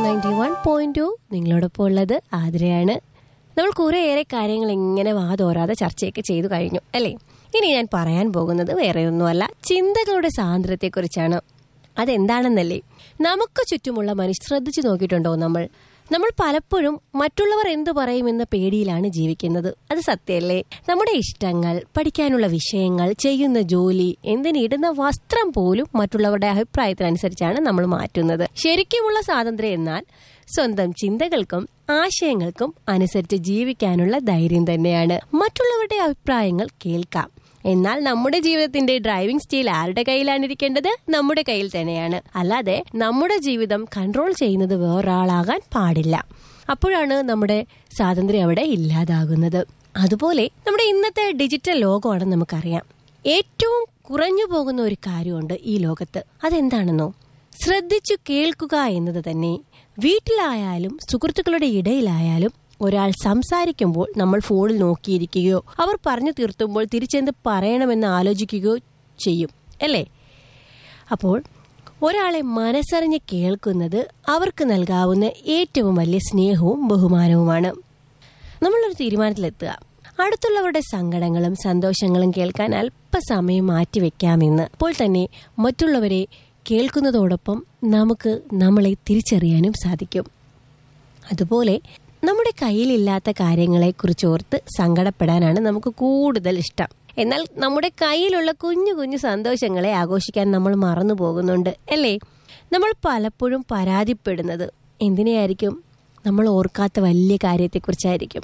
ninety one point two നിങ്ങളോടൊപ്പം ഉള്ളത് ആതിരയാണ് നമ്മൾ കുറേയേറെ കാര്യങ്ങൾ ഇങ്ങനെ വാതോരാതെ ചർച്ചയൊക്കെ ചെയ്തു കഴിഞ്ഞു അല്ലേ ഇനി ഞാൻ പറയാൻ പോകുന്നത് വേറെയൊന്നുമല്ല ചിന്തകളുടെ സ്വാതന്ത്ര്യത്തെക്കുറിച്ചാണ് അതെന്താണെന്നല്ലേ നമുക്ക് ചുറ്റുമുള്ള മനുഷ്യ ശ്രദ്ധിച്ചു നോക്കിയിട്ടുണ്ടോ നമ്മൾ നമ്മൾ പലപ്പോഴും മറ്റുള്ളവർ എന്തു പറയുമെന്ന പേടിയിലാണ് ജീവിക്കുന്നത് അത് സത്യമല്ലേ നമ്മുടെ ഇഷ്ടങ്ങൾ പഠിക്കാനുള്ള വിഷയങ്ങൾ ചെയ്യുന്ന ജോലി എന്തിനിടുന്ന വസ്ത്രം പോലും മറ്റുള്ളവരുടെ അഭിപ്രായത്തിനനുസരിച്ചാണ് നമ്മൾ മാറ്റുന്നത് ശരിക്കുമുള്ള സ്വാതന്ത്ര്യം എന്നാൽ സ്വന്തം ചിന്തകൾക്കും ആശയങ്ങൾക്കും അനുസരിച്ച് ജീവിക്കാനുള്ള ധൈര്യം തന്നെയാണ് മറ്റുള്ളവരുടെ അഭിപ്രായങ്ങൾ കേൾക്കാം എന്നാൽ നമ്മുടെ ജീവിതത്തിന്റെ ഡ്രൈവിംഗ് സ്റ്റൈൽ ആരുടെ കയ്യിലാണ് ഇരിക്കേണ്ടത് നമ്മുടെ കയ്യിൽ തന്നെയാണ് അല്ലാതെ നമ്മുടെ ജീവിതം കൺട്രോൾ ചെയ്യുന്നത് വേറൊരാളാകാൻ പാടില്ല അപ്പോഴാണ് നമ്മുടെ സ്വാതന്ത്ര്യം അവിടെ ഇല്ലാതാകുന്നത് അതുപോലെ നമ്മുടെ ഇന്നത്തെ ഡിജിറ്റൽ ലോകമാണെന്ന് നമുക്കറിയാം ഏറ്റവും കുറഞ്ഞു പോകുന്ന ഒരു കാര്യമുണ്ട് ഈ ലോകത്ത് അതെന്താണെന്നോ ശ്രദ്ധിച്ചു കേൾക്കുക എന്നത് തന്നെ വീട്ടിലായാലും സുഹൃത്തുക്കളുടെ ഇടയിലായാലും ഒരാൾ സംസാരിക്കുമ്പോൾ നമ്മൾ ഫോണിൽ നോക്കിയിരിക്കുകയോ അവർ പറഞ്ഞു തീർത്തുമ്പോൾ തിരിച്ചെന്ത് പറയണമെന്ന് ആലോചിക്കുകയോ ചെയ്യും അല്ലേ അപ്പോൾ ഒരാളെ മനസ്സറിഞ്ഞ് കേൾക്കുന്നത് അവർക്ക് നൽകാവുന്ന ഏറ്റവും വലിയ സ്നേഹവും ബഹുമാനവുമാണ് നമ്മളൊരു തീരുമാനത്തിലെത്തുക അടുത്തുള്ളവരുടെ സങ്കടങ്ങളും സന്തോഷങ്ങളും കേൾക്കാൻ അല്പസമയം മാറ്റിവെക്കാമെന്ന് അപ്പോൾ തന്നെ മറ്റുള്ളവരെ കേൾക്കുന്നതോടൊപ്പം നമുക്ക് നമ്മളെ തിരിച്ചറിയാനും സാധിക്കും അതുപോലെ നമ്മുടെ കയ്യിലില്ലാത്ത കാര്യങ്ങളെ കുറിച്ച് ഓർത്ത് സങ്കടപ്പെടാനാണ് നമുക്ക് കൂടുതൽ ഇഷ്ടം എന്നാൽ നമ്മുടെ കയ്യിലുള്ള കുഞ്ഞു കുഞ്ഞു സന്തോഷങ്ങളെ ആഘോഷിക്കാൻ നമ്മൾ മറന്നു പോകുന്നുണ്ട് അല്ലേ നമ്മൾ പലപ്പോഴും പരാതിപ്പെടുന്നത് എന്തിനെയായിരിക്കും നമ്മൾ ഓർക്കാത്ത വലിയ കാര്യത്തെക്കുറിച്ചായിരിക്കും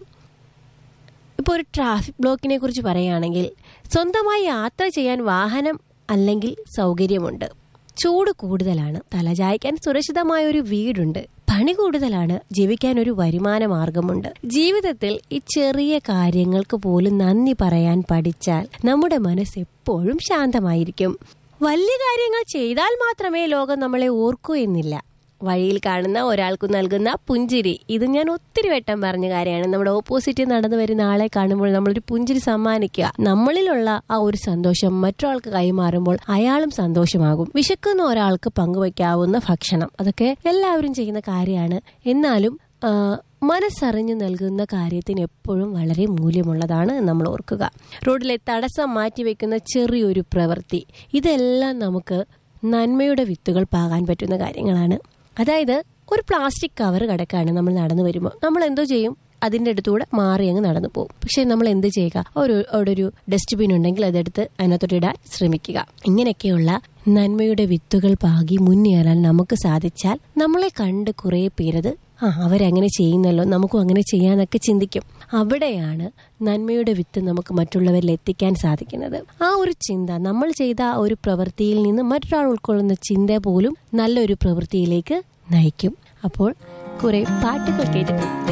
ഇപ്പോൾ ഒരു ട്രാഫിക് ബ്ലോക്കിനെ കുറിച്ച് പറയുകയാണെങ്കിൽ സ്വന്തമായി യാത്ര ചെയ്യാൻ വാഹനം അല്ലെങ്കിൽ സൗകര്യമുണ്ട് ചൂട് കൂടുതലാണ് തലചായ്ക്കാൻ സുരക്ഷിതമായ ഒരു വീടുണ്ട് പണി കൂടുതലാണ് ജീവിക്കാൻ ഒരു വരുമാന മാർഗമുണ്ട് ജീവിതത്തിൽ ഈ ചെറിയ കാര്യങ്ങൾക്ക് പോലും നന്ദി പറയാൻ പഠിച്ചാൽ നമ്മുടെ മനസ്സ് എപ്പോഴും ശാന്തമായിരിക്കും വലിയ കാര്യങ്ങൾ ചെയ്താൽ മാത്രമേ ലോകം നമ്മളെ ഓർക്കൂ എന്നില്ല വഴിയിൽ കാണുന്ന ഒരാൾക്ക് നൽകുന്ന പുഞ്ചിരി ഇത് ഞാൻ ഒത്തിരി വട്ടം പറഞ്ഞ കാര്യമാണ് നമ്മുടെ ഓപ്പോസിറ്റ് നടന്നു വരുന്ന ആളെ കാണുമ്പോൾ നമ്മളൊരു പുഞ്ചിരി സമ്മാനിക്കുക നമ്മളിലുള്ള ആ ഒരു സന്തോഷം മറ്റൊരാൾക്ക് കൈമാറുമ്പോൾ അയാളും സന്തോഷമാകും വിശക്കുന്ന ഒരാൾക്ക് പങ്കുവയ്ക്കാവുന്ന ഭക്ഷണം അതൊക്കെ എല്ലാവരും ചെയ്യുന്ന കാര്യമാണ് എന്നാലും ആ, മനസ്സറിഞ്ഞു നൽകുന്ന കാര്യത്തിന് എപ്പോഴും വളരെ മൂല്യമുള്ളതാണ് നമ്മൾ ഓർക്കുക റോഡിലെ തടസ്സം മാറ്റിവെക്കുന്ന ചെറിയൊരു പ്രവൃത്തി ഇതെല്ലാം നമുക്ക് നന്മയുടെ വിത്തുകൾ പാകാൻ പറ്റുന്ന കാര്യങ്ങളാണ് അതായത് ഒരു പ്ലാസ്റ്റിക് കവർ കിടക്കാണ് നമ്മൾ നടന്നു വരുമ്പോൾ നമ്മൾ എന്തോ ചെയ്യും അതിന്റെ അടുത്തൂടെ മാറി അങ്ങ് നടന്നു പോകും പക്ഷെ നമ്മൾ എന്ത് ചെയ്യുക ഒരു അവിടെ ഒരു ഡസ്റ്റ്ബിൻ ഉണ്ടെങ്കിൽ അതെടുത്ത് അതിനകത്തോട്ട് ഇടാൻ ശ്രമിക്കുക ഇങ്ങനെയൊക്കെയുള്ള നന്മയുടെ വിത്തുകൾ പാകി മുന്നേറാൻ നമുക്ക് സാധിച്ചാൽ നമ്മളെ കണ്ട് കുറെ പേരത് ആ അവരങ്ങനെ ചെയ്യുന്നല്ലോ നമുക്കും അങ്ങനെ ചെയ്യാന്നൊക്കെ ചിന്തിക്കും അവിടെയാണ് നന്മയുടെ വിത്ത് നമുക്ക് മറ്റുള്ളവരിൽ എത്തിക്കാൻ സാധിക്കുന്നത് ആ ഒരു ചിന്ത നമ്മൾ ചെയ്ത ആ ഒരു പ്രവൃത്തിയിൽ നിന്ന് മറ്റൊരാൾ ഉൾക്കൊള്ളുന്ന ചിന്ത പോലും നല്ലൊരു പ്രവൃത്തിയിലേക്ക് നയിക്കും അപ്പോൾ കുറെ പാട്ടുകൾ കേട്ടിട്ട്